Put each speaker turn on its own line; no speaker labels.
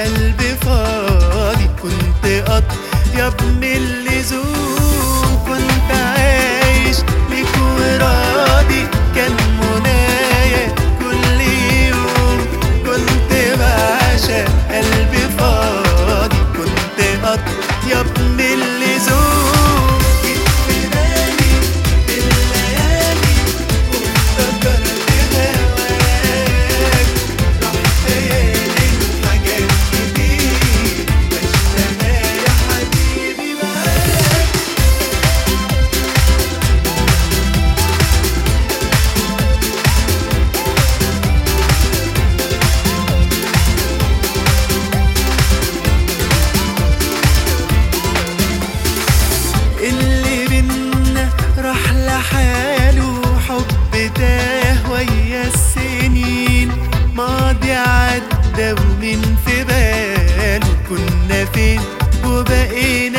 قلبي فاضي كنت أطيب من اللزوم كنت عايش ليك وراضي كان منايا كل يوم كنت بعشق قلبي فاضي كنت أطيب من اللزوم جيت في بالي بالليالي وافتكرت هواك رحت ليالي حاجات كتير بشتغل يا حبيبي معاك اللي بينا راح لحاله حب تاه ويا السنين ماضي عدى ومن في باله كنا فين وبقينا